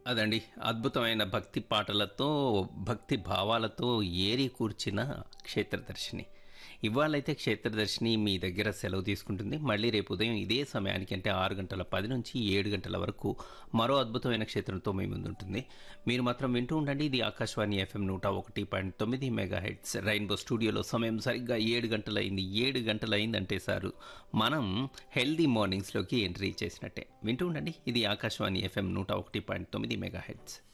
అదండి అద్భుతమైన భక్తి పాటలతో భక్తి భావాలతో ఏరి కూర్చిన క్షేత్రదర్శిని ఇవాళైతే క్షేత్రదర్శిని మీ దగ్గర సెలవు తీసుకుంటుంది మళ్ళీ రేపు ఉదయం ఇదే సమయానికి అంటే ఆరు గంటల పది నుంచి ఏడు గంటల వరకు మరో అద్భుతమైన క్షేత్రంతో మీ ముందుంటుంది మీరు మాత్రం వింటూ ఉండండి ఇది ఆకాశవాణి ఎఫ్ఎం నూట ఒకటి పాయింట్ తొమ్మిది మెగా హెడ్స్ రైన్బో స్టూడియోలో సమయం సరిగ్గా ఏడు గంటలైంది ఏడు గంటలైందంటే సారు మనం హెల్దీ మార్నింగ్స్లోకి ఎంట్రీ చేసినట్టే వింటూ ఉండండి ఇది ఆకాశవాణి ఎఫ్ఎం నూట ఒకటి పాయింట్ తొమ్మిది మెగా హెడ్స్